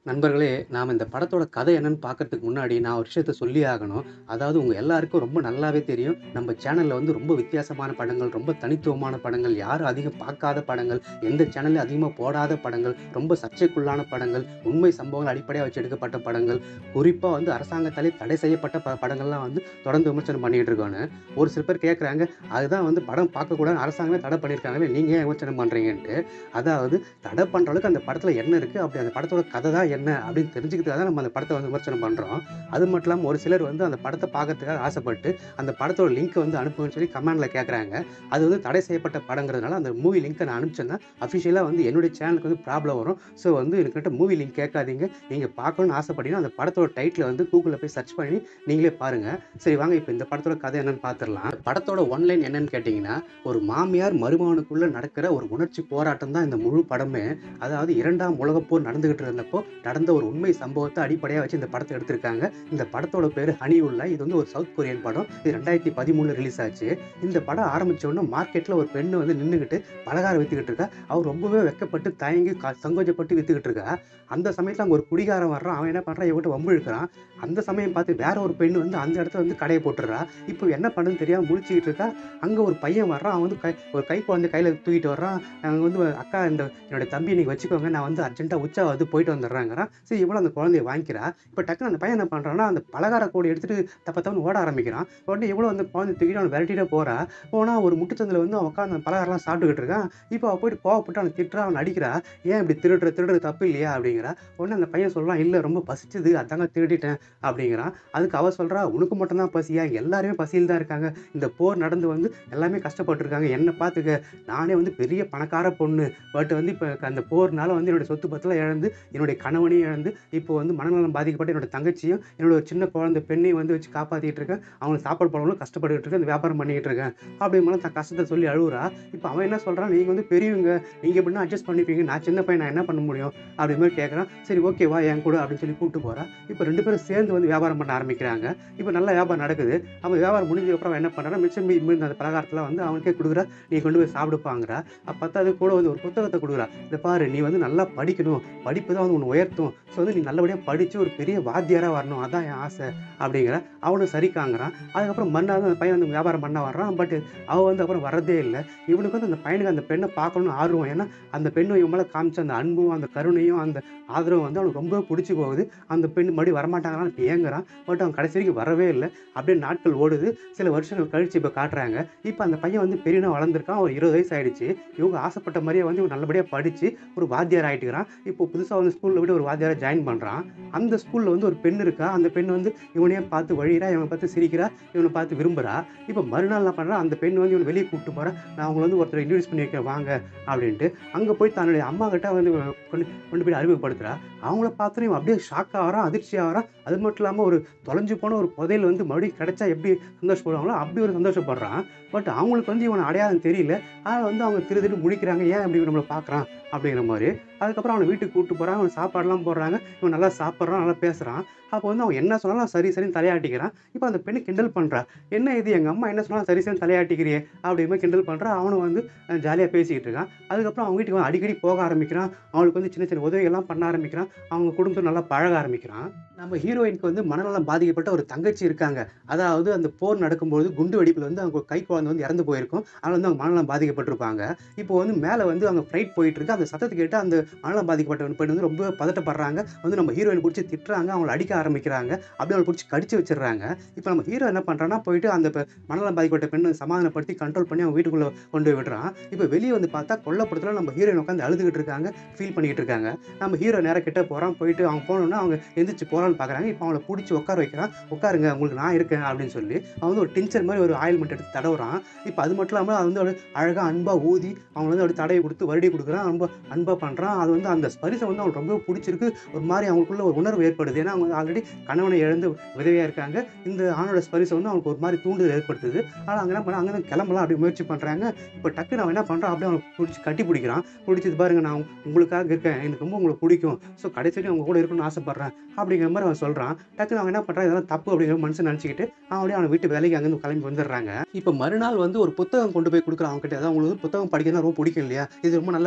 நண்பர்களே, நாம இந்த படத்தோட கதை என்னன்னு பார்க்கறதுக்கு முன்னாடி, நான் ஒரு விஷயத்த சொல்லியே ஆகணும். அதாவது உங்க எல்லாருக்கும் ரொம்ப நல்லாவே தெரியும். நம்ம சேனல்ல வந்து ரொம்ப வித்தியாசமான படங்கள், ரொம்ப தனித்துவமான படங்கள், யாரும் அதிகம் பார்க்காத படங்கள், எந்த சேனல்லயும் அதிகமா போடாத படங்கள், ரொம்ப சர்ச்சைக்குள்ளான படங்கள், உண்மை சம்பவங்கள அடிப்படையா வச்சு எடுக்கப்பட்ட படங்கள், குறிப்பா வந்து அரசாங்கத்தாலே தடை செய்யப்பட்ட ப படங்கள்லாம் வந்து தொடர்ந்து விமர்சனம் பண்ணிட்டு இருக்கோன்னு. ஒரு சில பேர் கேட்குறாங்க, அதுதான் வந்து படம் பார்க்கக்கூடாதுன்னு அரசாங்கமே தடை பண்ணியிருக்காங்களே, நீங்க ஏன் விமர்சனம் பண்றீங்கன்ட்டு. அதாவது தடை பண்ற அளவுக்கு அந்த படத்துல என்ன இருக்கு? அப்படி அந்த படத்தோட கதை தான் என்ன? அப்படின்னு தெரிஞ்சுக்கிறதுக்காக தான் நம்ம அந்த படத்த வந்து விமர்சனம் பண்றோம். அது மட்டும் இல்லாம ஒரு சிலர் வந்து அந்த படத்த பார்க்கறதுக்காக ஆசைப்பட்டு, அந்த படத்தோட லிங்க்க வந்து அனுப்புங்கன்னு சொல்லி கமெண்ட்ல கேட்குறாங்க. அது வந்து தடை செய்யப்பட்ட படங்கிறதுனால, அந்த மூவி லிங்க்க நான் அனுப்பிச்சேன்னா, அஃபிஷியலா வந்து என்னுடைய சேனலுக்கு வந்து ப்ராப்ளம் வரும். ஸோ வந்து என்கிட்ட மூவி லிங்க் கேட்காதீங்க. நீங்க பார்க்கணும்னு ஆசைப்பட்டீங்கன்னா, அந்த படத்தோட டைட்டில வந்து Googleல போய் சர்ச் பண்ணி நீங்களே பாருங்க. சரி வாங்க இப்ப இந்த படத்தோட கதை என்னன்னு பார்த்துரலாம். படத்தோட ஒன் லைன் என்னன்னு கேட்டீங்கன்னா, ஒரு மாமியார் மருமகனுக்குள்ள நடக்கிற ஒரு உணர்ச்சி போராட்டம் தான் இந்த முழு படமே. அதாவது 2ஆம் உலகப் போர் நடந்துகிட்டு இருந்தப்போ, நடந்த ஒரு உண்மை சம்பவத்த அடிப்படையா வச்சு இந்த படத்த எடுத்திருக்காங்க. இந்த படத்தோட பேரு ஹனி உல்லா. இது வந்து ஒரு சவுத் கொரியன் படம். இது 2013ல ரிலீஸ் ஆச்சு. இந்த படம் ஆரம்பிச்ச உடனே மார்க்கெட்ல ஒரு பெண்ணு வந்து நின்னுகிட்டு பலகாரம் வித்துக்கிட்டு இருக்கா. அவ ரொம்பவே வெட்கப்பட்டு, தயங்கி, க சங்கோஜப்பட்டு வித்துக்கிட்டு இருக்கா. அந்த சமயத்துல அங்க ஒரு குடிகாரன் வர்றான். அவன் என்ன பண்றான், இவகிட்ட வம்பு இழுக்குறான். அந்த சமயம் பார்த்து வேற ஒரு பெண்ணு வந்து அந்த இடத்துல வந்து கடைய போட்டுர்றா. இப்போ என்ன பண்ணுன்னு தெரியாம முழிச்சுக்கிட்டு இருக்கா. அங்க ஒரு பையன் வர்றான். அவன் வந்து கை ஒரு கை குழந்தைய கையில தூக்கிட்டு வர்றான். அங்க வந்து அக்கா இந்த என்னோட தம்பிய நீங்க வச்சுக்கோங்க. நான் வந்து அர்ஜென்ட்டா உச்சாவது போயிட்டு வந்துடுறேங்கிறான். சரி இவளும் அந்த குழந்தைய வாங்கிக்கிறா. இப்ப டக்குனு அந்த பையன் என்ன பண்றான்னா, அந்த பலகார கூடைய எடுத்துட்டு தப்ப தப்புன்னு ஓட ஆரம்பிக்கிறான். உடனே இவளும் அந்த குழந்தைய தூக்கிட்டு அவன விரட்டிட்டே போறா. போனா ஒரு முட்டுச்சந்துல வந்து அவன் உட்கார்ந்து அந்த பலகாரம்லாம் சாப்பிட்டுக்கிட்டு இருக்கான். இப்போ அவ போயிட்டு கோவப்பட்டு அவன திட்டுறா, அவன அடிக்கிறா. "ஏன் இப்படி திருடுற? திருடுறது தப்பு இல்லையா?" அப்படிங்கிறா. உடனே அந்த பையன் சொல்றான், "இல்ல ரொம்ப பசிச்சது. அதாங்க திருடிட்டேன்." அப்படிங்கிறான். அதுக்கு அவ சொல்றா, "உனக்கு மட்டும் தான் பசியா? எல்லாருமே பசியில தான் இருக்காங்க. இந்த போர் நடந்து வந்து எல்லாமே கஷ்டப்பட்டுருக்காங்க. என்ன பார்த்துக்க. நானே வந்து பெரிய பணக்கார பொண்ணு. பட் வந்து இப்ப அந்த போர்னால வந்து என்னுடைய சொத்து பத்தெல்லாம் இழந்து, என்னுடைய கணவனையும் இழந்து, இப்போ வந்து மனநலம் பாதிக்கப்பட்ட என்னோட தங்கச்சியும், என்னோட ஒரு சின்ன குழந்தை பெண்ணையும் வந்து வச்சு காப்பாத்திட்டு இருக்கேன். அவங்களுக்கு சாப்பாடு போடாமலும் கஷ்டப்பட்டுக்கிட்டு இருக்கேன். இந்த வியாபாரம் பண்ணிக்கிட்டு இருக்கேன்." அப்படிங்கும்போது தன் கஷ்டத்த சொல்லி அழுவுறா. இப்ப அவன் என்ன சொல்றான், "நீங்க வந்து பெரியவங்க. நீங்க எப்படின்னா அட்ஜஸ்ட் பண்ணிப்பீங்க. நான் சின்ன பையன். நான் என்ன பண்ண முடியும்?" அப்படி மாரி கேட்குறான். "சரி ஓகே வா என் கூட." அப்படின்னு சொல்லி கூட்டிட்டு போறா. இப்ப 2 பேரும் சேர்ந்து வந்து வியாபாரம் பண்ண ஆரம்பிக்கிறாங்க. இப்ப நல்லா வியாபாரம் நடக்குது. அவன் வியாபாரம் முடிஞ்சதுக்கப்புறம் அவன் என்ன பண்றான்னா, மிச்சம் மீ மீந்த அந்த பலகாரத்தலாம் வந்து அவனுக்கே குடுக்குறா. "நீ கொண்டு போய் சாப்பிடுப்பாங்கிறா." அப்ப பத்தாததுக்கு கூட வந்து ஒரு புத்தகத்த குடுக்குறா. "இத பாரு நீ வந்து நல்லா படிக்கணும். படிப்பு தான் வந்து உன்ன உயர்த்தும். ஸோ வந்து நீ நல்லபடியா படிச்சு ஒரு பெரிய வாத்தியாரா வரணும். அதான் என் ஆசை." அப்படிங்கிறா. அவனும் சரிக்காங்கிறான். அதுக்கப்புறம் மறுநாள் அந்த பையன் வந்து வியாபாரம் பண்ண வர்றான். பட் அவ வந்து அப்புறம் வரதே இல்ல. இவனுக்கு வந்து அந்த பையனுக்கு அந்த பெண்ண பார்க்கணும்னு ஆர்வம். ஏன்னா, அந்த பெண்ணு இவன் மேல காமிச்ச அந்த அன்பும், அந்த கருணையும், அந்த ஆதரவும் வந்து அவனுக்கு ரொம்பவே புடிச்சு போகுது. அந்த பெண் மறுபடியும் வரமாட்டாங்களான்னு ஏங்குறான். பட் அவன் கடைசி வரைக்கும் வரவே இல்ல. அப்படியே நாட்கள் ஓடுது. சில வருஷங்கள் கழிச்சு இப்ப காட்டுறாங்க. இப்ப அந்த பையன் வந்து பெரியவனா வளர்ந்துருக்கான். ஒரு 20 வயசு ஆயிடுச்சு. இவங்க ஆசைப்பட்ட மாரியே வந்து இவன் நல்லபடியா படிச்சு ஒரு வாத்தியார் ஆயிட்டுக்கிறான். இப்போ புதுசா வந்து ஸ்கூல்ல விட்டு ஒரு வாத்தியாரா ஜாயின் பண்றான். அந்த ஸ்கூல்ல வந்து ஒரு பெண் இருக்கா. அந்த பெண் வந்து இவனையே பார்த்து வழியிறா. இவன பார்த்து சிரிக்கிறா. இவன பார்த்து விரும்புறா. இப்ப மறுநாள் என்ன பண்றா, அந்த பெண் வந்து இவன வெளிய கூட்டிட்டு போறா. "நான் உங்கள வந்து ஒருத்தர இன்ட்ரோடியூஸ் பண்ணி வைக்கிறேன் வாங்க." அப்படின்ட்டு. அங்க போய் தன்னுடைய அம்மாகிட்ட வந்து கொண்டு கொண்டு போய் அறிமுகப்படுத்துறா. அவங்கள பார்த்தோனே இவன் அப்படியே ஷாக் ஆகுறான். அதிர்ச்சி ஆகுறான். அது மட்டும் இல்லாம ஒரு தொலைஞ்சு போன ஒரு புதையல் வந்து மறுபடியும் கிடைச்சா எப்படி சந்தோஷப்படுவாங்களோ, அப்படி ஒரு சந்தோஷப்படுறான். பட் அவங்களுக்கு வந்து இவன அடையாளம் தெரியல. ஆனா வந்து அவங்க திரு திருன்னு முழிக்கிறாங்க. "ஏன் இப்படி நம்மள பார்க்குறான்?" அப்படிங்கிற மாரி. அதுக்கப்புறம் அவன வீட்டுக்கு கூட்டிட்டு போறாங்க. அவனுக்கு சாப்பாடுலாம் போடுறாங்க. இவன் நல்லா சாப்பிடுறான். நல்லா பேசுறான். அப்போ வந்து அவன் என்ன சொன்னாலும் சரி சரின்னு தலையாட்டிக்கிறான். இப்ப அந்த பெண்ணு கிண்டல் பண்றா. "என்ன இது எங்க அம்மா என்ன சொன்னாலும் சரி சரின்னு தலையாட்டிக்கிறியே." அப்படிங்கிற மாரி கிண்டல் பண்றா. அவனும் வந்து அ ஜாலியா பேசிக்கிட்டு இருக்கான். அதுக்கப்புறம் அவங்க வீட்டுக்கு அடிக்கடி போக ஆரம்பிக்கிறான். அவளுக்கு வந்து சின்ன சின்ன உதவிகள்லாம் பண்ண ஆரம்பிக்கிறான். அவங்க குடும்பத்தோட நல்லா பழக ஆரம்பிக்கிறான். நம்ம ஹீரோயினுக்கு வந்து மனநலம் பாதிக்கப்பட்ட ஒரு தங்கச்சி இருக்காங்க. அதாவது அந்த போர் நடக்கும்போது குண்டு வெடிப்புல வந்து அவங்க கை குழந்தை வந்து இறந்து போயிருக்கும். அதனால வந்து அவங்க மனநலம் பாதிக்கப்பட்டிருப்பாங்க. இப்போ வந்து மேல வந்து அங்க ஃப்ளைட் போயிட்டு இருக்கு. அந்த சத்தத்த கேட்டு அந்த மனநலம் பாதிக்கப்பட்ட பெண் வந்து ரொம்ப பதட்டப்படுறாங்க. வந்து நம்ம ஹீரோயின புடிச்சு திட்டுறாங்க. அவங்கள அடிக்க ஆரம்பிக்கிறாங்க. அப்படியே அவள புடிச்சு கடிச்சு வச்சுடுறாங்க. இப்ப நம்ம ஹீரோ என்ன பண்றான்னா, போயிட்டு அந்த பெ மனநலம் பாதிக்கப்பட்ட பெண்ண சமாதானப்படுத்தி கண்ட்ரோல் பண்ணி அவன் வீட்டுக்குள்ள கொண்டு போய் விடுறான். இப்ப வெளிய வந்து பார்த்தா கொல்லைப்புறத்துல நம்ம ஹீரோயின் உட்காந்து அழுதுகிட்டு இருக்காங்க. ஃபீல் பண்ணிக்கிட்டு இருக்காங்க. நம்ம ஹீரோ நேரா கிட்ட போறான். போயிட்டு அவங்க போனோனே அவங்க எந்திரிச்சு போலான்னு பார்க்குறாங்க. இப்ப அவங்கள புடிச்சு உட்கார வைக்கிறான். "உட்காருங்க. உங்களுக்கு நான் இருக்கேன்." அப்படின்னு சொல்லி. அவன் வந்து ஒரு டின்ச்சர் மாரி ஒரு ஆயில்மெண்ட் எடுத்து தடவுறான். இப்ப அது மட்டும் இல்லாம அது வந்து அழகா அன்பா ஊதி அவங்கள வந்து அப்படியே தடவி குடுத்து வருடி குடுக்குறான். ரொம்ப அன்பா பண்றான். அது வந்து அந்த ஸ்பரிசம் வந்து அவனுக்கு ரொம்பவே புடிச்சிருக்கு. ஒரு மாரி அவங்களுக்குள்ள ஒரு உணர்வு ஏற்படுது. ஏன்னா அவங்க ஆல்ரெடி கணவனை இழந்து விதவையா இருக்காங்க. இந்த ஆணோட ஸ்பரிசம் வந்து அவனுக்கு ஒரு மாரி தூண்டுதல் ஏற்படுத்துது. ஆனா அவங்க என்ன பண்றாங்க, அங்கருந்து கிளம்பலாம் அப்படி முயற்சி பண்றாங்க. இப்ப டக்குனு அவன் என்ன பண்றான், அப்படியே அவன புடிச்சு கட்டி பிடிக்கிறான். புடிச்சு "இது பாருங்க நான் உங்களுக்காக இருக்கேன். எனக்கு ரொம்ப உங்கள புடிக்கும். ஸோ கடைசி வரைக்கும் உங்க கூட இருக்கணும்னு ஆசைப்படுறேன்." அப்படிங்கிற மாரி அவன் சொல்றான். டக்குனு அவன் என்ன பண்றான், இதெல்லாம் தப்பு அப்படிங்கிற மனசுல நெனச்சுக்கிட்டு, அவன் அப்படியே அவன விட்டு வேலைக்கு அங்கருந்து கிளம்பி வந்துடுறாங்க. இப்ப மறுநாள் வந்து ஒரு புத்தகம் கொண்டு போய் குடுக்குறான் அவன்கிட்ட. அதான் உங்களுக்கு வந்து புத்தகம் படிக்கிறதுனா ரொம்ப புடிக்கும் இல்லையா? இது ரொம்ப நல்ல புத்தகம். இத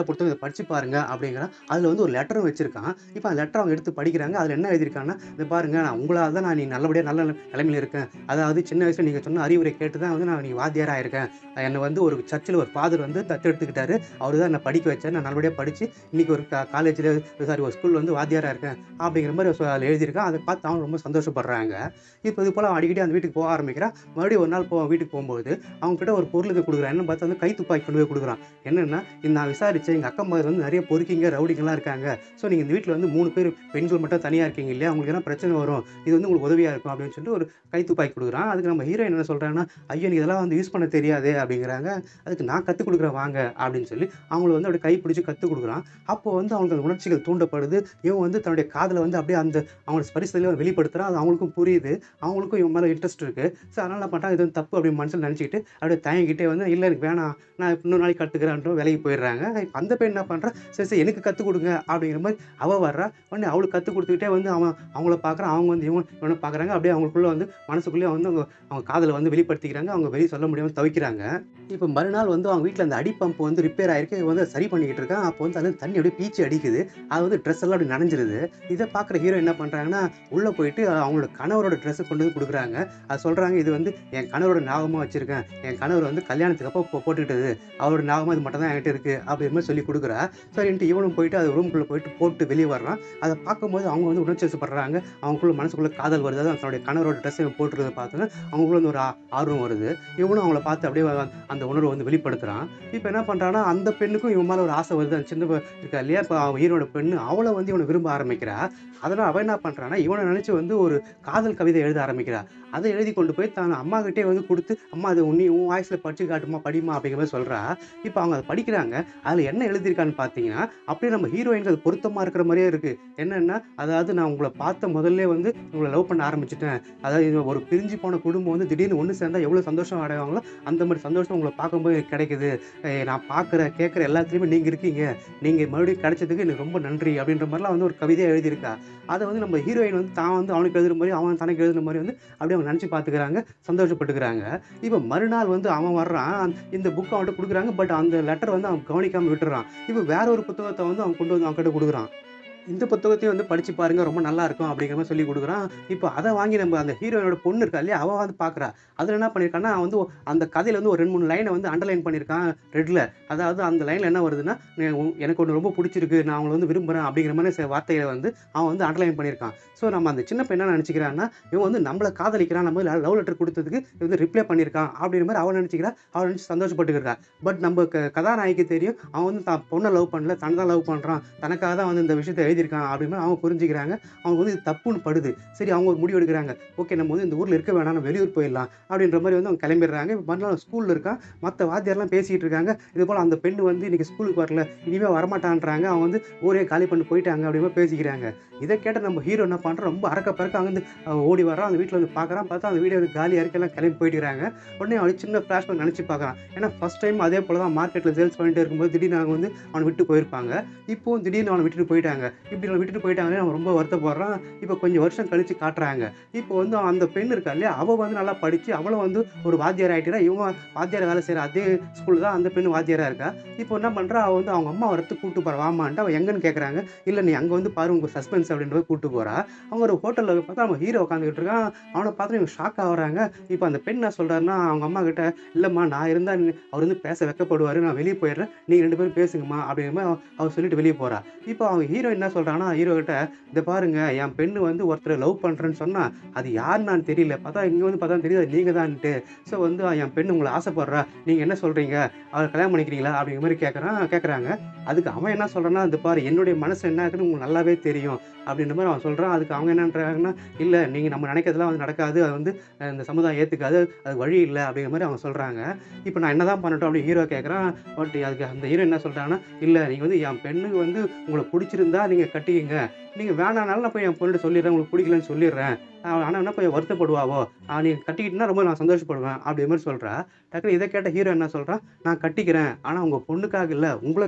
படிச்சு பாருங்க அப்படிங்கிறான் அதில் வந்து ஒரு லெட்டரும் வச்சிருக்கான் இப்போ அந்த லெட்டர் அவங்க எடுத்து படிக்கிறாங்க அதில் என்ன எழுதியிருக்காங்கன்னா இந்த பாருங்க நான் உங்களால் தான் நான் நீ நல்லபடியாக நல்ல நிலைமையில இருக்கேன் அதாவது சின்ன வயசுல நீங்கள் சொன்ன அறிவுரை கேட்டு தான் வந்து நான் நீ வாத்தியாராக இருக்கேன் என்னை வந்து ஒரு சர்ச்சில் ஒரு ஃபாதர் வந்து தத்தெடுத்துக்கிட்டாரு அவர் தான் என்னை படிக்க வச்சார் நான் நல்லபடியாக படித்து இன்னைக்கு ஒரு காலேஜில் சாரி ஒரு ஸ்கூல் வந்து வாத்தியாராக இருக்கேன் அப்படிங்கிற மாதிரி சொ- அதில் எழுதியிருக்கான் அதை பார்த்து அவங்க ரொம்ப சந்தோஷப்படுறாங்க இப்போ இது போல் அடிக்கடி அந்த வீட்டுக்கு போக ஆரம்பிக்கிறான் மறுபடியும் ஒரு நாள் போ வீட்டுக்கு போகும்போது அவங்க கிட்ட ஒரு பொருள் இது கொடுக்குறான் என்ன பார்த்தா வந்து கை துப்பாக்கி கொண்டு போய் கொடுக்குறான் என்னன்னா இந்த நான் விசாரிச்சேன் எங்கள் அக்கா மாதிரி வந்து நிறைய பொறுக்கிங்க ரவுடிங்கெல்லாம் இருக்காங்க ஸோ நீங்கள் இந்த வீட்டில் வந்து மூணு பேர் பெண்கள் மட்டும் தனியாக இருக்கீங்க இல்லையா உங்களுக்கு என்ன பிரச்சனை வரும் இது வந்து உங்களுக்கு உதவியாக இருக்கும் அப்படின்னு சொல்லிட்டு ஒரு கை துப்பாக்கி கொடுக்குறான் அதுக்கு நம்ம ஹீரோயின் என்ன சொல்கிறாங்கன்னா ஐயோ நீ இதெல்லாம் வந்து யூஸ் பண்ண தெரியாது அப்படிங்கிறாங்க அதுக்கு நான் கற்றுக் கொடுக்குறேன் வாங்க அப்படின்னு சொல்லி அவங்கள வந்து அப்படியே கை பிடிச்சி கற்றுக் கொடுக்குறான் அப்போ வந்து அவங்களுக்கு அந்த உணர்ச்சிகள் தூண்டப்படுது இவன் வந்து தன்னுடைய காதில் வந்து அப்படியே அந்த அவங்களோட ஸ்பரிசத்தில் வெளிப்படுத்துகிறான் அது அவங்களுக்கும் புரியுது அவங்களுக்கும் இவன் மேலே இன்ட்ரெஸ்ட் இருக்குது ஸோ அதனால் என்ன பண்ணுறாங்க இது வந்து தப்பு அப்படின்னு மனசில் நினச்சிக்கிட்டு அப்படியே தயங்கிட்டே வந்து இல்லை எனக்கு வேணாம் நான் இன்னொரு நாளைக்கு கற்றுக்கிறேன்ட்டு விலைக்கு போயிடுறாங்க இப்போ அந்த பெண் என்ன பண்ணுறா சரி சரி எனக்கு கற்றுக் கொடுங்க அப்படிங்கிற மாதிரி அவள் வர்றா உடனே அவளுக்கு கற்றுக் கொடுத்துக்கிட்டே வந்து அவன் அவங்கள பார்க்குறான் அவங்க வந்து இவன் இவனை பார்க்குறாங்க அப்படியே அவங்களுக்குள்ள வந்து மனசுக்குள்ளேயே வந்து அவங்க அவங்க காதலை வந்து வெளிப்படுத்திக்கிறாங்க அவங்க வெளியே சொல்ல முடியாமல் தவிக்கிறாங்க இப்போ மறுநாள் வந்து அவங்க வீட்டில் அந்த அடி பம்ப் வந்து ரிப்பேர் ஆயிருக்கு இவன் வந்து அதை சரி பண்ணிக்கிட்டு இருக்கான் அப்போ வந்து அது தண்ணி அப்படியே பீச்சு அடிக்குது அது வந்து ட்ரெஸ் எல்லாம் அப்படி நனைஞ்சிருது இதை பார்க்குற ஹீரோ என்ன பண்ணுறாங்கன்னா உள்ளே போயிட்டு அவங்களோட கணவரோட ட்ரெஸ்ஸை கொண்டு வந்து கொடுக்குறாங்க அது சொல்கிறாங்க இது வந்து என் கணவரோட ஞாபகமாக வச்சுருக்கேன் என் கணவர் வந்து கல்யாணத்துக்கு அப்போ போ- போட்டுக்கிட்டது அவரோட ஞாபகம் இது மட்டும் தான் என்கிட்ட இருக்குது அப்படிங்கிற மாதிரி சொல்லி கொடுக்குறா சரின்ட்டு இவனும் போயிட்டு அது ரூம்குள்ளே போயிட்டு போட்டு வெளியே வர்றான் அதை பார்க்கும்போது அவங்க வந்து உணர்ச்சி வசப்படுறாங்க அவங்களுக்குள்ள மனசுக்குள்ள காதல் வருது அதான் தன்னுடைய கணவரோட ட்ரெஸ்ஸை போட்டுறத பார்த்தோன்னா அவங்களுக்குள்ள வந்து ஒரு ஆ- ஆர்வம் வருது இவனும் அவங்கள பார்த்து அப்படியே வ- அந்த உணர்வை வந்து வெளிப்படுத்துறான் இப்போ என்ன பண்ணுறான்னா அந்த பெண்ணுக்கும் இவன் மேலே ஒரு ஆசை வருது அந்த சின்ன பொ- இருக்கா இல்லையா இப்போ அவன் ஹீரோட பெண்ணு அவளை வந்து இவனை விரும்ப ஆரம்பிக்கிறா அதனால் அவன் என்ன பண்ணுறான்னா இவனை நினச்சி வந்து ஒரு காதல் கவிதை எழுத ஆரம்பிக்கிறா அதை எழுதி கொண்டு போய் தான் அம்மா கிட்டே வந்து கொடுத்து அம்மா அது உன்னி உன் வாய்ஸில் படிச்சு காட்டுமா படிமா அப்படிங்கிற மாதிரி சொல்கிறா இப்போ அவங்க அதை படிக்கிறாங்க அதில் என்ன எழுதியிருக்கான்னு பார்த்தீங்கன்னா அப்படியே நம்ம ஹீரோயினுக்கு அது பொருத்தமாக இருக்கிற மாதிரியே இருக்குது என்னென்னா அதாவது நான் உங்களை பார்த்த முதல்ல வந்து உங்களை லவ் பண்ண ஆரம்பிச்சிட்டேன் அதாவது இது ஒரு பிரிஞ்சு போன குடும்பம் வந்து திடீர்னு ஒன்று சேர்ந்தா எவ்வளோ சந்தோஷம் அடைவாங்களோ அந்த மாதிரி சந்தோஷம் உங்களை பார்க்கும்போது எனக்கு கிடைக்குது ஏய், நான் பார்க்குற கேட்குற எல்லாத்துலேயுமே நீங்கள் இருக்கீங்க நீங்கள் மறுபடியும் கிடைச்சதுக்கு எனக்கு ரொம்ப நன்றி அப்படின்ற மாதிரிலாம் வந்து ஒரு கவிதையாக எழுதியிருக்கா அதை வந்து நம்ம ஹீரோயின் வந்து தான் வந்து அவனுக்கு எழுதுற மாதிரி அவன் தனக்கு எழுதுற மாதிரி வந்து அப்படியே அவங்க நினச்சி பார்த்துக்கிறாங்க சந்தோஷப்பட்டுக்கிறாங்க இப்போ மறுநாள் வந்து அவன் வர்றான் இந்த புக் அவன்கிட்ட கொடுக்குறாங்க பட் அந்த லெட்டர் வந்து அவன் கவனிக்காமல் விட்டுறான் இப்போ வேற ஒரு புத்தகத்தை வந்து அவன் கொண்டு வந்து அவன்கிட்ட கொடுக்குறான் இந்த புத்தகத்தையும் வந்து படிச்சு பாருங்க ரொம்ப நல்லா இருக்கும் அப்படிங்கிற மாதிரி சொல்லி கொடுக்குறான் இப்போ அதை வாங்கி நம்ம அந்த ஹீரோயினோட பொண்ணு இருக்கா இல்லையா அவள் வந்து பார்க்குறா அதில் என்ன பண்ணியிருக்கான்னா அவன் வந்து அந்த கதையில வந்து ஒரு ரெண்டு மூணு லைனை வந்து அண்டர்லைன் பண்ணியிருக்கான் ரெட்டில் அதாவது அந்த லைனில் என்ன வருதுன்னா நீ உன்- எனக்கு ஒன்று ரொம்ப பிடிச்சிருக்கு நான் அவங்கள வந்து விரும்புகிறேன் அப்படிங்கிற மாதிரி சில வார்த்தைகளை வந்து அவன் வந்து அண்டர்லைன் பண்ணியிருக்கான் ஸோ நம்ம அந்த சின்ன பையன் என்ன நினச்சிக்கிறான்னா இவன் வந்து நம்மளை காதலிக்கிறான் நம்ம லவ் லெட்டர் கொடுத்ததுக்கு இவன் வந்து ரிப்ளை பண்ணியிருக்கான் அப்படிங்கிற மாதிரி அவன் நினச்சிக்கிறா அவன் நினச்சி சந்தோஷப்பட்டுக்கிறா பட் நம்ம க கதாநாயகிக்கு தெரியும் அவன் வந்து தான் பொண்ணை லவ் பண்ணல தன்னை தான் லவ் பண்ணுறான் தனக்காக தான் வந்து இந்த விஷயத்தை எழுதியிருக்கான் அப்படின்னு அவங்க புரிஞ்சுக்கிறாங்க அவங்க வந்து இது தப்புன்னு படுது சரி அவங்க ஒரு முடிவு எடுக்கிறாங்க ஓகே நம்ம வந்து இந்த ஊரில் இருக்க வேணாம் நம்ம வெளியூர் போயிடலாம் அப்படின்ற மாதிரி வந்து அவங்க கிளம்பிடுறாங்க இப்போ மறுநாள் ஸ்கூலில் இருக்கான் மற்ற வாத்தியார்லாம் பேசிக்கிட்டு இருக்காங்க இது போல் அந்த பெண்ணு வந்து இன்னைக்கு ஸ்கூலுக்கு வரல இனிமேல் வரமாட்டான்றாங்க அவங்க வந்து ஊரே காலி பண்ணி போயிட்டாங்க அப்படின்னு மாதிரி பேசிக்கிறாங்க இதை கேட்ட நம்ம ஹீரோ என்ன பண்ணுறோம் ரொம்ப அறக்க பறக்க அங்கே வந்து அவன் ஓடி வரான் அந்த வீட்டில் வந்து பார்க்குறான் பார்த்தா அந்த வீடியோ காலியாக இருக்கலாம் கிளம்பி போயிட்டுறாங்க உடனே அவனுக்கு சின்ன ஃப்ளாஷ்பேக் நினச்சி பார்க்குறான் ஏன்னா ஃபஸ்ட் டைம் அதே போல தான் மார்க்கெட்டில் சேல்ஸ் பண்ணிட்டு இருக்கும்போது திடீர்னு அவங்க வந்து அவனை விட்டு போயிருப்பாங்க இப்போவும் திடீர்னு அவனை விட்டுட்டு போயிட்டாங்க இப்படி அவனை விட்டுட்டு போயிட்டாங்கன்னு அவன் ரொம்ப வருத்தப்படுறான் இப்போ கொஞ்சம் வருஷம் கழிச்சு காட்டுறாங்க இப்போ வந்து அந்த பெண் இருக்கா இல்லையா அவள் வந்து நல்லா படித்து அவளும் வந்து ஒரு வாத்தியார் ஆகிட்டா இவங்க வாத்தியார் வேலை செய்கிற அதே ஸ்கூல் தான் அந்த பெண்ணு வாத்தியாராக இருக்கா இப்போ என்ன பண்ணுறா அவள் வந்து அவங்க அம்மா வரத்து கூட்டு போகிற வாமான்ட்டு அவன் எங்கன்னு கேட்குறாங்க இல்லை நீ அங்கே வந்து பாரு உங்கள் சஸ்பென்ஸ் அப்படின்றத கூட்டு போகிறா அவங்க ஒரு ஹோட்டலில் பார்த்தா அவன் ஹீரோ உட்காந்துக்கிட்டு இருக்கான் அவனை பார்த்து இவங்க ஷாக் ஆகுறாங்க இப்போ அந்த பெண் என்ன சொல்கிறாருன்னா அவங்க அம்மா கிட்ட இல்லைம்மா நான் இருந்தால் அவர் வந்து பேச வைக்கப்படுவார் நான் வெளியே போயிடுறேன் நீங்கள் ரெண்டு பேரும் பேசுங்கம்மா அப்படிங்கிற மாதிரி அவ- அவ சொல்லிட்டு வெளியே போகிறா இப்போ அவங்க ஹீரோ என்ன சொல்கிறான்னா ஹீரோ கிட்ட இதை பாருங்க என் பெண்ணு வந்து ஒருத்தரை லவ் பண்ணுறேன்னு சொன்னால் அது யாருன்னு நான் தெரியல பார்த்தா இங்கே வந்து பார்த்தா தெரியுது நீங்கள் தான்ட்டு ஸோ வந்து என் பெண்ணு உங்களை ஆசைப்படுறா நீங்கள் என்ன சொல்கிறீங்க அவளை கல்யாணம் பண்ணிக்கிறீங்களா அப்படிங்கிற மாதிரி கேட்குறான் கேட்குறாங்க அதுக்கு அவன் என்ன சொல்கிறான்னா இந்த பாரு என்னுடைய மனசு என்ன இருக்குன்னு உங்களுக்கு நல்லாவே தெரியும் அப்படின்ற மாதிரி அவன் சொல்கிறான் அதுக்கு அவங்க என்னன்றாங்கன்னா இல்லை நீங்கள் நம்ம நினைக்கிறதுலாம் வந்து நடக்காது அது வந்து அஹ், இந்த சமுதாயம் ஏற்றுக்காது அது வழி இல்லை அப்படிங்கிற மாதிரி அவங்க சொல்கிறாங்க இப்போ நான் என்ன தான் பண்ணட்டும் அப்படி ஹீரோ கேட்குறான் பட் அதுக்கு அந்த ஹீரோ என்ன சொல்கிறாங்கன்னா இல்லை நீங்கள் வந்து என் பெண்ணுக்கு வந்து உங்களை பிடிச்சிருந்தா நீங்கள் கட்டிக்கிங்க நீங்கள் வேணானாலும் நான் போய் என் பொண்ணுகிட்ட சொல்லிடுறேன் உங்களுக்கு பிடிக்கலன்னு சொல்லிடுறேன் ஆனால் என்ன கொஞ்சம் வருத்தப்படுவாவோ நீங்கள் கட்டிக்கிட்டுனா ரொம்ப நான் சந்தோஷப்படுவேன் அப்படி மாதிரி சொல்கிறா டக்குனு இதை கேட்ட ஹீரோ என்ன சொல்கிறான் நான் கட்டிக்கிறேன் ஆனால் உங்கள் பொண்ணுக்காக இல்லை உங்களுக்காக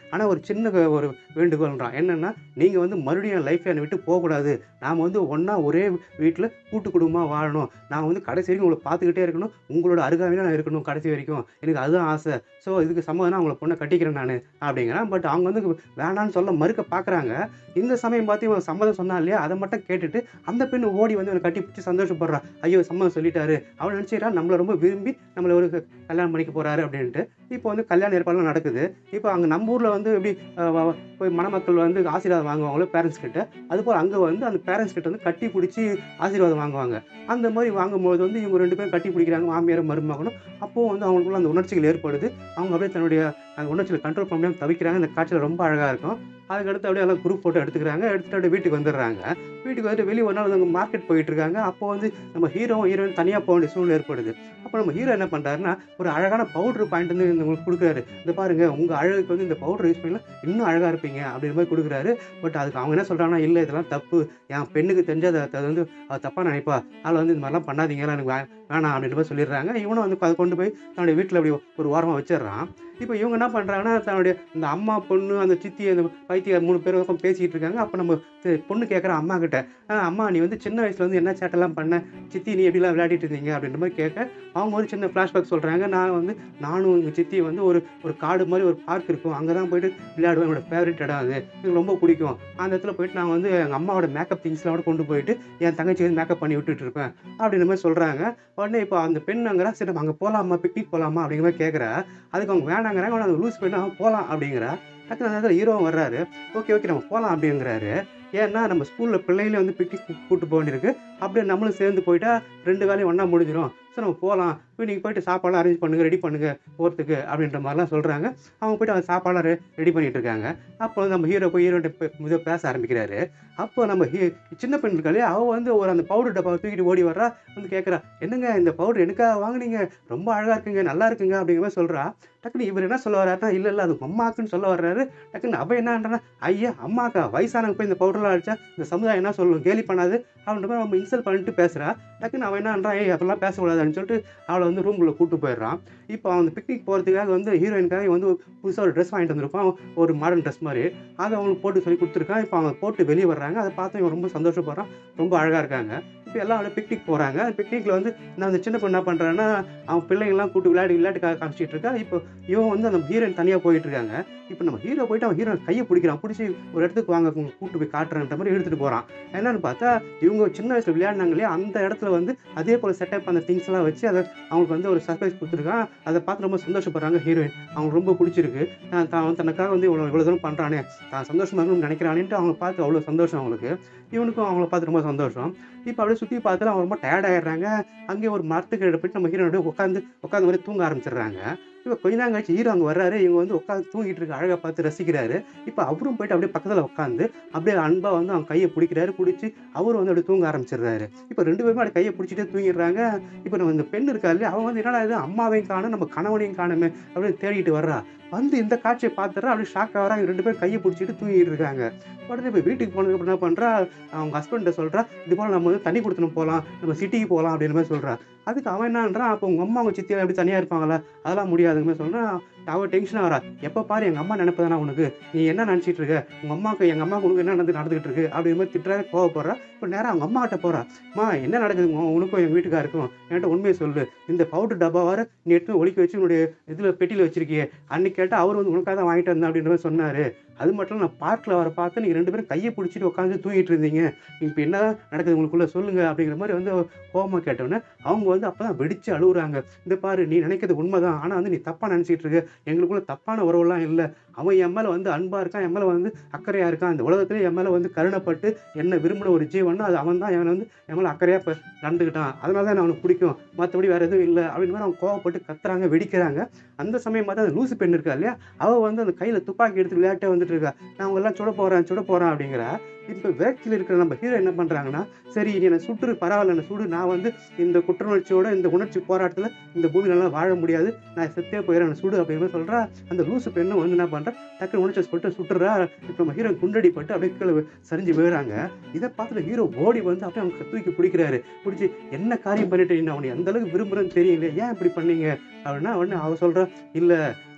ஆனால் ஒரு சின்ன க- ஒரு வேண்டுகோள்ன்றான் என்னென்னா நீங்கள் வந்து மறுபடியும் என் லைஃப் என்னை விட்டு போகக்கூடாது நாம் வந்து ஒன்றா ஒரே வீட்டில் கூட்டு குடும்பமாக வாழணும் நான் வந்து கடைசி வரைக்கும் உங்களை பார்த்துக்கிட்டே இருக்கணும் உங்களோட அருகாமையில் நான் இருக்கணும் கடைசி வரைக்கும் எனக்கு அதுதான் ஆசை ஸோ இதுக்கு சம்மதம் உங்களை பொண்ணை கட்டிக்கிறேன் நான் அப்படிங்கிறேன் பட் அவங்க வந்து வேணான்னு சொல்ல மறுக்க பார்க்குறாங்க இந்த சமயம் பார்த்து இவன் சம்மதம் சொன்னா இல்லையா அதை மட்டும் கேட்டுட்டு அந்த பெண் ஓடி வந்து இவனை கட்டி பிடிச்சி சந்தோஷப்படுறா ஐயோ சம்மதம் சொல்லிட்டாரு அவன் நினச்சிக்கிறா நம்மளை ரொம்ப விரும்பி நம்மளை ஒரு கல்யாணம் பண்ணிக்க போறாரு அப்படின்ட்டு இப்போ வந்து கல்யாண ஏற்பாடுலாம் நடக்குது இப்போ அங்கே நம்ம ஊரில் வந்து எப்படி அஹ், வ- போய் மணமக்கள் வந்து ஆசீர்வாதம் வாங்குவாங்களோ பேரண்ட்ஸ் கிட்ட அதுபோல் அங்கே வந்து அந்த பேரண்ட்ஸ் கிட்ட வந்து கட்டி பிடிச்சி ஆசீர்வாதம் வாங்குவாங்க அந்த மாதிரி வாங்கும்போது வந்து இவங்க ரெண்டு பேரும் கட்டி பிடிக்கிறாங்க மாமியாரும் மருமகனும் அப்போது வந்து அவங்களுக்குள்ள அந்த உணர்ச்சிகள் ஏற்படுது அவங்க அப்படியே தன்னுடைய அந்த உணர்ச்சிகளை கண்ட்ரோல் பண்ண முடியாமல் தவிக்கிறாங்க அந்த காட்சியில் ரொம்ப அழகாக இருக்கும் அதுக்கடுத்து அப்படியே எல்லாம் குரூப் ஃபோட்டோ எடுத்துக்கிறாங்க எடுத்துட்டு அப்படியே வீட்டுக்கு வந்துடுறாங்க வீட்டுக்கு வந்துட்டு வெளியே ஒரு நாள் வந்து மார்க்கெட் போயிட்டு இருக்காங்க அப்போ வந்து நம்ம ஹீரோவும் ஹீரோயின் தனியாக போக வேண்டிய சூழ்நிலை ஏற்படுது அப்போ நம்ம ஹீரோ என்ன பண்ணுறாருன்னா ஒரு அழகான பவுடர் பாயிண்ட் வந்து இந்த உங்களுக்கு கொடுக்குறாரு இந்த பாருங்க உங்கள் அழகுக்கு வந்து இந்த பவுடர் யூஸ் பண்ணலாம் இன்னும் அழகாக இருப்பீங்க அப்படின்ற மாதிரி கொடுக்குறாரு பட் அதுக்கு அவங்க என்ன சொல்கிறாங்கன்னா இல்லை இதெல்லாம் தப்பு என் பெண்ணுக்கு தெரிஞ்சு அதை அதை வந்து அவள் தப்பாக நினைப்பா அதில் வந்து இந்த மாதிரிலாம் பண்ணாதீங்களா எனக்கு வே- வேணாம் அப்படின்ற மாதிரி சொல்லிடுறாங்க இவனும் வந்து அதை கொண்டு போய் தன்னுடைய வீட்டில் அப்படி ஒரு ஓரமாக வச்சிடுறான் இப்போ இவங்க என்ன பண்ணுறாங்கன்னா தன்னுடைய இந்த அம்மா பொண்ணு அந்த சித்தி அந்த பைத்தியார் மூணு பேர் உட்காந்து பேசிக்கிட்டு இருக்காங்க அப்போ நம்ம தி- பொண்ணு கேட்குற அம்மா கிட்ட "ஆ, அம்மா நீ வந்து சின்ன வயசுல வந்து என்ன சேட்டெல்லாம் பண்ண சித்தி நீ எப்படிலாம் விளையாடிட்டு இருந்தீங்க அப்படின்ற மாதிரி கேட்க அவங்க ஒரு சின்ன ஃப்ளாஷ்பேக் சொல்கிறாங்க நான் வந்து நானும் எங்கள் சித்தி வந்து ஒரு ஒரு காடு மாதிரி ஒரு பார்க் இருக்கும் அங்கே தான் போயிட்டு விளையாடுவேன் என்னோட ஃபேவரட் இடம் அது எனக்கு ரொம்ப பிடிக்கும் அந்த இடத்துல போயிட்டு நான் வந்து எங்கள் அம்மாவோட மேக்கப் திங்ஸ்லாம் கூட கொண்டு போயிட்டு என் தங்கச்சி வந்து மேக்கப் பண்ணி விட்டுட்டு இருப்பேன் அப்படின்ற மாதிரி சொல்கிறாங்க உடனே இப்போ அந்த பெண் அங்கிறா சரி நம்ம அங்கே போகலாமா பிக்னிக் போகலாமா அப்படிங்கிற மாதிரி கேட்குறா அதுக்கு அவங்க வேணாங்கிறாங்க உடனே அந்த லூஸ் பண்ணி அவன் போகலாம் அப்படிங்கிறா டக்குனு அந்த நேரத்தில் ஹீரோவும் வர்றாரு ஓகே ஓகே நம்ம போகலாம் அப்படிங்கிறாரு ஏன்னா நம்ம ஸ்கூலில் பிள்ளைங்களே வந்து பிக்னிக் கூப்பிட்டு போக வேண்டியிருக்கு அப்படியே நம்மளும் சேர்ந்து போயிட்டா ரெண்டு வேலையும் ஒன்றா முடிஞ்சிடும் ஸோ நம்ம போகலாம் போய் நீங்கள் போயிட்டு சாப்பாடுலாம் அரேஞ்ச் பண்ணுங்கள் ரெடி பண்ணுங்கள் போகிறதுக்கு அப்படின்ற மாதிரிலாம் சொல்கிறாங்க அவங்க போயிட்டு அந்த சாப்பாடுலாம் ரெடி பண்ணிட்டு இருக்காங்க அப்போ வந்து நம்ம ஹீரோ போய் ஹீரோட்ட இதை பேச ஆரம்பிக்கிறாரு அப்போ நம்ம ஹீ சின்ன பெண் இருக்காளே அவள் வந்து ஒரு அந்த பவுடர் டப்பாவை தூக்கிட்டு ஓடி வர்றா வந்து கேட்குறா என்னங்க இந்த பவுடர் எனக்காக வாங்குனீங்க ரொம்ப அழகாக இருக்குங்க நல்லா இருக்குங்க அப்படிங்கிற மாதிரி சொல்கிறா டக்குன்னு இவர் என்ன சொல்ல வர்றாருன்னா இல்லை இல்லை அது உங்க அம்மாக்குன்னு சொல்ல வர்றாரு டக்குன்னு அவ என்னன்றா ஐயா அம்மாக்கா வயசானவங்க போய் இந்த பவுடர்லாம் அடிச்சா இந்த சமுதாயம் என்ன சொல்லும் கேலி பண்ணாது அப்படின்ற மாதிரி நம்ம இன்சல்ட் பண்ணிட்டு பேசுகிறா டக்குன்னு அவன் என்னன்றா ஏய் அதெல்லாம் பேசக்கூடாதுன்னு சொல்லிட்டு அவளை வந்து ரூம்குள்ளே கூட்டு போயிடுறான் இப்போ அவன் பிக்னிக் போகிறதுக்காக வந்து ஹீரோயினுக்காக வந்து புதுசாக ஒரு ட்ரெஸ் வாங்கிட்டு வந்திருப்பான் ஒரு மாடர்ன் ட்ரெஸ் மாதிரி அதை அவங்களுக்கு போட்டு சொல்லி கொடுத்துருக்கான் இப்போ அவங்க போட்டு வெளியே வர்றாங்க அதை பார்த்து இவன் ரொம்ப சந்தோஷப்படுறான் ரொம்ப அழகாக இருக்காங்க இப்போ எல்லாம் அவளை பிக்னிக் போகிறாங்க பிக்னிக்கில் வந்து நான் அந்த சின்ன பொண்ணு என்ன பண்ணுறான்னா அவன் பிள்ளைங்கள்லாம் கூட்டு விளையாடி விளையாட்டுக்காக காமிச்சிட்டு இருக்கா இப்போ இவன் வந்து அந்த ஹீரோயின் தனியாக போயிட்டு இருக்காங்க இப்போ நம்ம ஹீரோ போயிட்டு அவன் ஹீரோ கையை பிடிக்கிறான் பிடிச்சி ஒரு இடத்துக்கு வாங்க உங்க கூட்டு போய் காட்டுறேன்ற மாதிரி எடுத்துகிட்டு போகிறான் என்னன்னு பார்த்தா இவங்க சின்ன வயசில் விளையாடினாங்க இல்லையா அந்த இடத்துல வந்து அதே போல் செட்டப் அந்த திங்ஸ் எல்லாம் வச்சு அதை அவங்களுக்கு வந்து ஒரு சர்ப்ரைஸ் கொடுத்துருக்கான் அதை பார்த்து ரொம்ப சந்தோஷப்படுறாங்க ஹீரோயின் அவங்களுக்கு ரொம்ப பிடிச்சிருக்கு தான் தான் தனக்காக வந்து இவ்வளோ இவ்வளோ தூரம் பண்ணுறானே தான் சந்தோஷமாக இருக்கணும்னு நினைக்கிறானேன்ட்டு அவங்க பார்த்து அவ்வளோ சந்தோஷம் அவங்களுக்கு இவனுக்கும் அவங்கள பார்த்து ரொம்ப சந்தோஷம் இப்போ அப்படியே சுற்றி பார்த்துட்டு அவங்க ரொம்ப டயர்ட் ஆயிடுறாங்க அங்கேயே ஒரு மரத்துக்கு இடம் போயிட்டு நம்ம ஹீரோனோட உட்காந்து உட்காந்து மாதிரி தூங்க ஆரம்பிச்சிடுறாங்க இப்போ கொஞ்ச நேரம் கழிச்சு ஹீரோ அங்கே வர்றாரு இவங்க வந்து உட்காந்து தூங்கிட்டு இருக்க அழகாக பார்த்து ரசிக்கிறாரு இப்போ அவரும் போயிட்டு அப்படியே பக்கத்தில் உட்காந்து அப்படியே அன்பாக வந்து அவங்க கையை பிடிக்கிறாரு பிடிச்சி அவரும் வந்து அப்படியே தூங்க ஆரம்பிச்சிடுறாரு இப்போ ரெண்டு பேருமே அப்படியே கையை பிடிச்சிட்டே தூங்கிடுறாங்க இப்போ நம்ம இந்த பெண் இருக்கா இல்லையா அவன் வந்து என்னடா இது அம்மாவையும் காணும் நம்ம கணவனையும் காணுமே அப்படின்னு தேடிட்டு வர்றா வந்து இந்த காட்சியை பார்த்துறா அப்படியே ஷாக் ஆகிறாங்க ரெண்டு பேரும் கையை பிடிச்சிட்டு தூங்கிட்டு இருக்காங்க உடனே இப்போ வீட்டுக்கு போனதுக்கு அப்புறம் என்ன பண்ணுறா அவங்க ஹஸ்பண்ட்டை சொல்கிறா இது போல் நம்ம வந்து தண்ணி கொடுத்துன்னு போகலாம் நம்ம சிட்டிக்கு போகலாம் அப்படின்ற மாதிரி சொல்கிறா அதுக்கு அவன் என்னன்றான் அப்போ உங்கள் அம்மா அவங்க சித்தியெல்லாம் எப்படி தனியாக இருப்பாங்களா அதெல்லாம் முடியாதுங்க மாதிரி சொல்கிறான் அவள் டென்ஷனாக வரா எப்போ பாரு எங்கள் அம்மா நினைப்பதானா உனக்கு நீ என்ன நினச்சிட்டு இருக்க உங்கள் அம்மாவுக்கு எங்கள் அம்மாவுக்கு உனக்கு என்ன நடந்து நடந்துகிட்டு இருக்கு அப்படின்ற மாதிரி திட்டுறா கோவப்படுறா இப்போ நேராக அவங்க அம்மா கிட்ட போகிறா அம்மா என்ன நடக்குது உன் உனக்கும் எங்கள் வீட்டுக்காருக்கும் என்கிட்ட உண்மையை சொல்லு இந்த பவுடர் டப்பா வர நீ எடுத்து ஒழிக்க வச்சு உன்னுடைய இதில் பெட்டியில் வச்சிருக்கியே அன்னைக்கு கேட்டால் அவர் வந்து உனக்காக தான் வாங்கிட்டு வந்தேன் அப்படின்ற மாதிரி சொன்னார் அது மட்டும் இல்ல, நான் பார்க்கில் வர பார்த்து நீங்கள் ரெண்டு பேரும் கையை பிடிச்சிட்டு உட்காந்து தூங்கிட்டு இருந்தீங்க இப்போ என்ன நடக்குது உங்களுக்குள்ள சொல்லுங்க அப்படிங்கிற மாதிரி வந்து கோபமாக கேட்டோன்னே அவங்க வந்து அப்போ தான் வெடிச்சு அழுகுறாங்க இந்த பாரு நீ நினைக்கிறது உண்மைதான் ஆனால் வந்து நீ தப்பாக நினச்சிட்டு இருக்க எங்களுக்குள்ள தப்பான உறவுலாம் இல்லை அவன் என் மேலே வந்து அன்பாக இருக்கான் என் மேலே வந்து அக்கறையாக இருக்கான் இந்த உலகத்துல என் மேலே வந்து கருணைப்பட்டு என்ன விரும்பின ஒரு ஜீவன் அது அவன் தான் என் வந்து என் மேலே அக்கறையாக இப்போ நடந்துக்கிட்டான் அதனால தான் அவனுக்கு பிடிக்கும் மற்றபடி வேறு எதுவும் இல்லை அப்படின்னு மாதிரி அவங்க கோவப்பட்டு கத்துறாங்க வெடிக்கிறாங்க அந்த சமயம் பார்த்தா அந்த லூசு பெண் இருக்கா இல்லையா அவள் வந்து அந்த கையில் துப்பாக்கி எடுத்து விளையாட்டே வந்துட்டு இருக்கா நான் அவங்க எல்லாம் சுட போகிறேன் சுட போகிறேன் அப்படிங்கிறா இப்போ வேக்சியில் இருக்கிற நம்ம ஹீரோ என்ன பண்ணுறாங்கன்னா சரி நீ என்னை சுட்டுரு பரவாயில்ல என்னை சுடு நான் வந்து இந்த குற்றுணர்ச்சியோட இந்த உணர்ச்சி போராட்டத்தில் இந்த பூமியில எல்லாம் வாழ முடியாது நான் செத்தே போயிடுறேன் என்னை சுடு அப்படின்னு சொல்கிறா அந்த லூசு பெண்ணும் வந்து என்ன பண்ணுறா டக்குனு உணர்ச்சி சொல்லிட்டு சுட்டுறா இப்போ நம்ம ஹீரோ குண்டடி பட்டு அப்படியே கீழே சரிஞ்சு விழுறாங்க இதை பார்த்துட்டு ஹீரோ ஓடி வந்து அப்படியே அவங்க தூக்கி பிடிக்கிறாரு பிடிச்சி என்ன காரியம் பண்ணிட்டு நீ அவனை எந்த அளவுக்கு விரும்புறேன்னு தெரியல ஏன் இப்படி பண்ணீங்க அப்படின்னா உடனே அவ சொல்கிறா இல்லை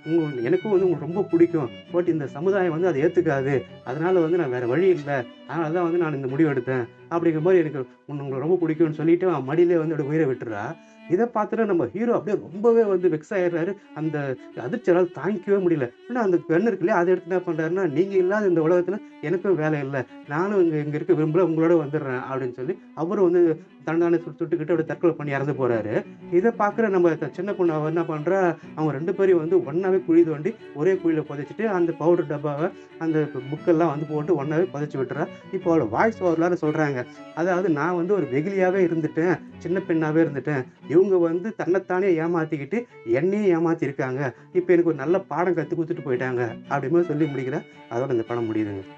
உங்க எனக்கும் வந்து உங்களுக்கு ரொம்ப பிடிக்கும் பட் இந்த சமுதாயம் வந்து அதை ஏற்றுக்காது அதனால வந்து நான் வேற வழி இல்லை அதனால தான் வந்து நான் இந்த முடிவு எடுத்தேன் அப்படிங்கிற மாதிரி எனக்கு உன்னை உங்களை ரொம்ப பிடிக்கும்னு சொல்லிட்டு அவன் மடியிலே வந்து அப்படியே உயிரை விட்டுறா இதை பார்த்துட்டு நம்ம ஹீரோ அப்படியே ரொம்பவே வந்து வெக்ஸ் ஆயிடுறாரு அந்த அதிர்ச்சியால் தாங்கிக்கவே முடியல ஏன்னா அந்த பெண் இருக்கு இல்லையா அதை எடுத்து என்ன பண்ணுறாருன்னா நீங்கள் இல்லாத இந்த உலகத்தில் எனக்கும் வேலை இல்லை நானும் இங்கே இங்கே இருக்க விரும்பல உங்களோட வந்துடுறேன் அப்படின்னு சொல்லி அவரும் வந்து தண்டான சுட்டு சுட்டுக்கிட்டு அப்படியே தற்கொலை பண்ணி இறந்து போறாரு இதை பார்க்குற நம்ம த- சின்ன பொண்ணு அவ என்ன பண்ணுறா அவங்க ரெண்டு பேரையும் வந்து ஒன்றாவே குழி தோண்டி ஒரே குழியில் புதைச்சிட்டு அந்த பவுடர் டப்பாவை அந்த புக்கெல்லாம் வந்து போட்டு ஒன்றாவே புதைச்சி விட்டுறா இப்போ அவளோட வாய்ஸ் ஓவரில் சொல்கிறாங்க அதாவது நான் வந்து ஒரு வெகுளியாகவே இருந்துட்டேன் சின்ன பெண்ணாகவே இருந்துட்டேன் இவங்க வந்து தன்னைத்தானே ஏமாற்றிக்கிட்டு என்னையும் ஏமாற்றிருக்காங்க இப்போ எனக்கு ஒரு நல்ல பாடம் கற்றுக் கொடுத்துட்டு போயிட்டாங்க அப்படின்னு சொல்லி முடிக்கிறேன் அதோட இந்த படம் முடியுதுங்க